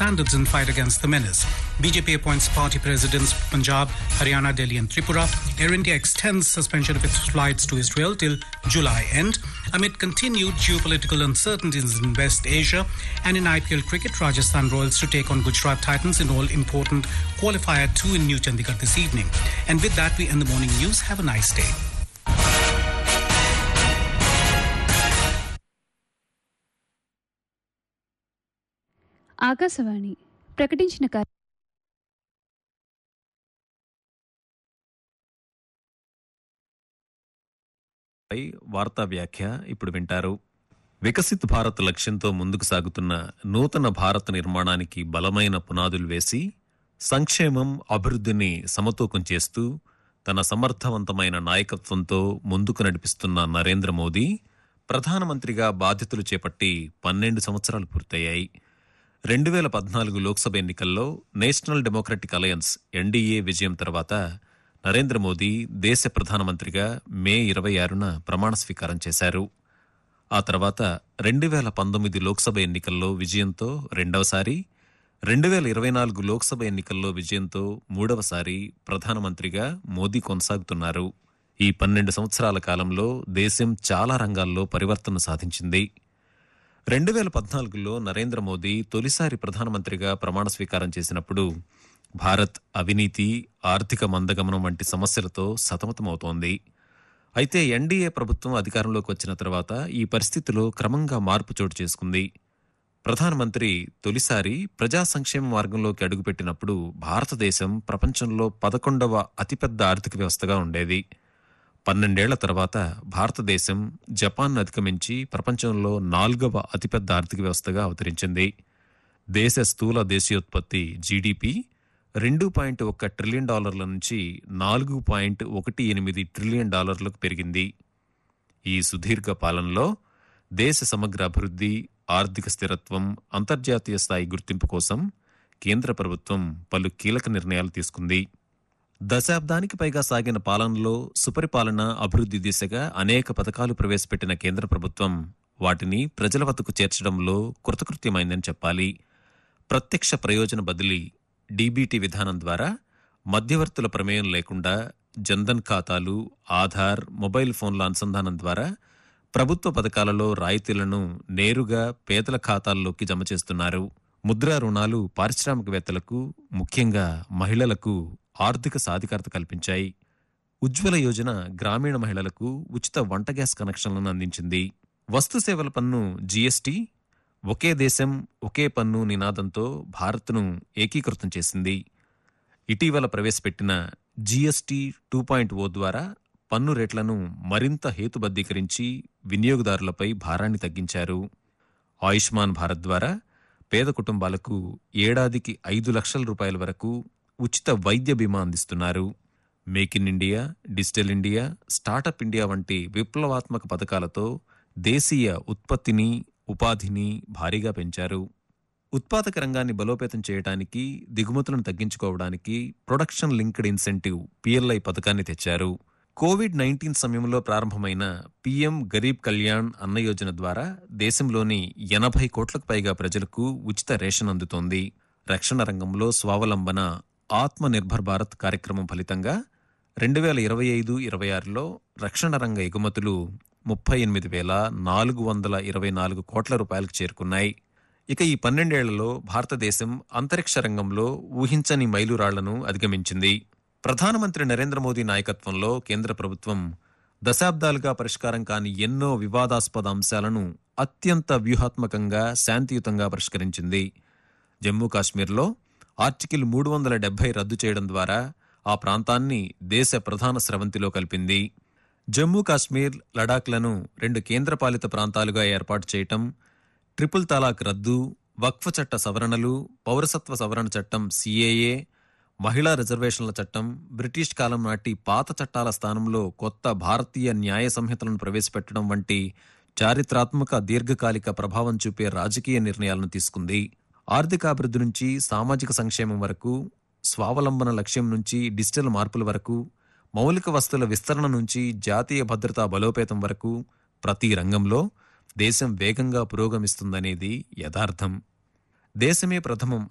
standards in fight against the menace. BJP appoints party presidents Punjab, Haryana, Delhi, and Tripura. Air India extends suspension of its flights to Israel till July end. Amid continued geopolitical uncertainties in West Asia and in IPL cricket, Rajasthan Royals to take on Gujarat Titans in all important qualifier 2 in New Chandigarh this evening. And with that, we end the morning news. Have a nice day. Akashvani ప్రకటించిన కార్య పై వార్తా వ్యాఖ్య ఇప్పుడు వింటారు వికసిత్ భారత్ లక్ష్యంతో ముందుకు సాగుతున్న నూతన భారత్ నిర్మాణానికి బలమైన పునాదులు వేసి సంక్షేమం అభివృద్ధిని సమతూకం చేస్తూ తన సమర్థవంతమైన నాయకత్వంతో ముందుకు నడిపిస్తున్న నరేంద్ర మోదీ ప్రధానమంత్రిగా బాధ్యతలు చేపట్టి పన్నెండు సంవత్సరాలు పూర్తయ్యాయి రెండు వేల పద్నాలుగు లోక్సభ ఎన్నికల్లో నేషనల్ డెమోక్రటిక్ అలయన్స్ ఎన్డీఏ విజయం తర్వాత నరేంద్ర మోదీ దేశ ప్రధానమంత్రిగా మే ఇరవై ఆరున ప్రమాణ స్వీకారం చేశారు ఆ తర్వాత రెండు వేల పంతొమ్మిది లోక్సభ ఎన్నికల్లో విజయంతో రెండవసారి రెండు వేల ఇరవై నాలుగు లోక్సభ ఎన్నికల్లో విజయంతో మూడవసారి ప్రధానమంత్రిగా మోదీ కొనసాగుతున్నారు ఈ పన్నెండు సంవత్సరాల కాలంలో దేశం చాలా రంగాల్లో పరివర్తన సాధించింది రెండు వేల పద్నాలుగులో నరేంద్ర మోదీ తొలిసారి ప్రధానమంత్రిగా ప్రమాణ స్వీకారం చేసినప్పుడు భారత్ అవినీతి ఆర్థిక మందగమనం వంటి సమస్యలతో సతమతమవుతోంది అయితే ఎన్డీఏ ప్రభుత్వం అధికారంలోకి వచ్చిన తర్వాత ఈ పరిస్థితిలో క్రమంగా మార్పు చోటు చేసుకుంది ప్రధానమంత్రి తొలిసారి ప్రజా సంక్షేమ మార్గంలోకి అడుగుపెట్టినప్పుడు భారతదేశం ప్రపంచంలో పదకొండవ అతిపెద్ద ఆర్థిక వ్యవస్థగా ఉండేది పన్నెండేళ్ల తర్వాత భారతదేశం జపాన్ అధిగమించి ప్రపంచంలో నాలుగవ అతిపెద్ద ఆర్థిక వ్యవస్థగా అవతరించింది దేశ స్థూల దేశీయోత్పత్తి జీడిపి రెండు పాయింట్ ఒక్క ట్రిలియన్ డాలర్ల నుంచి నాలుగు పాయింట్ ఒకటి ఎనిమిది ట్రిలియన్ డాలర్లకు పెరిగింది ఈ సుదీర్ఘ పాలనలో దేశ సమగ్ర అభివృద్ధి ఆర్థిక స్థిరత్వం అంతర్జాతీయ స్థాయి గుర్తింపు కోసం కేంద్ర ప్రభుత్వం పలు కీలక నిర్ణయాలు తీసుకుంది దశాబ్దానికి పైగా సాగిన పాలనలో సుపరిపాలన అభివృద్ధి దిశగా అనేక పథకాలు ప్రవేశపెట్టిన కేంద్ర ప్రభుత్వం వాటిని ప్రజల వద్దకు చేర్చడంలో కృతకృత్యమైందని చెప్పాలి ప్రత్యక్ష ప్రయోజన బదిలీ డీబీటీ విధానం ద్వారా మధ్యవర్తుల ప్రమేయం లేకుండా జన్ధన్ ఖాతాలు ఆధార్ మొబైల్ ఫోన్ల అనుసంధానం ద్వారా ప్రభుత్వ పథకాలలో రాయితీలను నేరుగా పేదల ఖాతాల్లోకి జమ చేస్తున్నారు ముద్రా రుణాలు పారిశ్రామికవేత్తలకు ముఖ్యంగా మహిళలకు ఆర్థిక సాధికారత కల్పించాయి ఉజ్వల యోజన గ్రామీణ మహిళలకు ఉచిత వంట గ్యాస్ కనెక్షన్లను అందించింది వస్తు సేవల పన్ను జీఎస్టీ ఒకే దేశం ఒకే పన్ను నినాదంతో భారత్ను ఏకీకృతం చేసింది ఇటీవల ప్రవేశపెట్టిన జీఎస్టీ టూ పాయింట్ ఓ ద్వారా పన్ను రేట్లను మరింత హేతుబద్ధీకరించి వినియోగదారులపై భారాన్ని తగ్గించారు ఆయుష్మాన్ భారత్ ద్వారా పేద కుటుంబాలకు ఏడాదికి ఐదు లక్షల రూపాయల వరకు ఉచిత వైద్య బీమా అందిస్తున్నారు make in India digital India startup India వంటి విప్లవాత్మక పథకాలతో దేశీయ ఉత్పత్తిని ఉపాధిని భారీగా పెంచారు ఉత్పాదక రంగాన్ని బలోపేతం చేయడానికి దిగుమతులను తగ్గించుకోవడానికి ప్రొడక్షన్ లింక్డ్ ఇన్సెంటివ్ పిఎల్ఐ పథకాన్ని తెచ్చారు కోవిడ్ నైన్టీన్ సమయంలో ప్రారంభమైన పీఎం గరీబ్ కళ్యాణ్ అన్న యోజన ద్వారా దేశంలోని ఎనభై కోట్లకు పైగా ప్రజలకు ఉచిత రేషన్ అందుతోంది రక్షణ రంగంలో స్వావలంబన ఆత్మ నిర్భర్ భారత్ కార్యక్రమం ఫలితంగా రెండు వేల ఇరవై ఐదు ఇరవై ఆరులో రక్షణ రంగ ఎగుమతులు ముప్పై ఎనిమిది వేల నాలుగు వందల ఇరవై నాలుగు కోట్ల రూపాయలకు చేరుకున్నాయి ఇక ఈ పన్నెండేళ్లలో భారతదేశం అంతరిక్ష రంగంలో ఊహించని మైలురాళ్లను అధిగమించింది ప్రధానమంత్రి నరేంద్ర మోదీ నాయకత్వంలో కేంద్ర ప్రభుత్వం దశాబ్దాలుగా పరిష్కారం కాని ఎన్నో వివాదాస్పద అంశాలను అత్యంత వ్యూహాత్మకంగా శాంతియుతంగా పరిష్కరించింది జమ్మూ కాశ్మీర్లో ఆర్టికల్ మూడు వందల డెబ్బై రద్దు చేయడం ద్వారా ఆ ప్రాంతాన్ని దేశ ప్రధాన స్రవంతిలో కలిపింది జమ్మూ కాశ్మీర్ లడాఖ్లను రెండు కేంద్రపాలిత ప్రాంతాలుగా ఏర్పాటు చేయటం ట్రిపుల్ తలాక్ రద్దు వక్ఫ్ చట్ట సవరణలు పౌరసత్వ సవరణ చట్టం సిఏఏ మహిళా రిజర్వేషన్ల చట్టం బ్రిటిష్ కాలం నాటి పాత చట్టాల స్థానంలో కొత్త భారతీయ న్యాయ సంహితలను ప్రవేశపెట్టడం వంటి చారిత్రాత్మక దీర్ఘకాలిక ప్రభావం చూపే రాజకీయ నిర్ణయాలను తీసుకుంది ఆర్థికాభివృద్ధి నుంచి సామాజిక సంక్షేమం వరకు స్వావలంబన లక్ష్యం నుంచి డిజిటల్ మార్పుల వరకు మౌలిక వస్తువుల విస్తరణ నుంచి జాతీయ భద్రతా బలోపేతం వరకు ప్రతి రంగంలో దేశం వేగంగా పురోగమిస్తుందనేది యథార్థం దేశమే ప్రథమం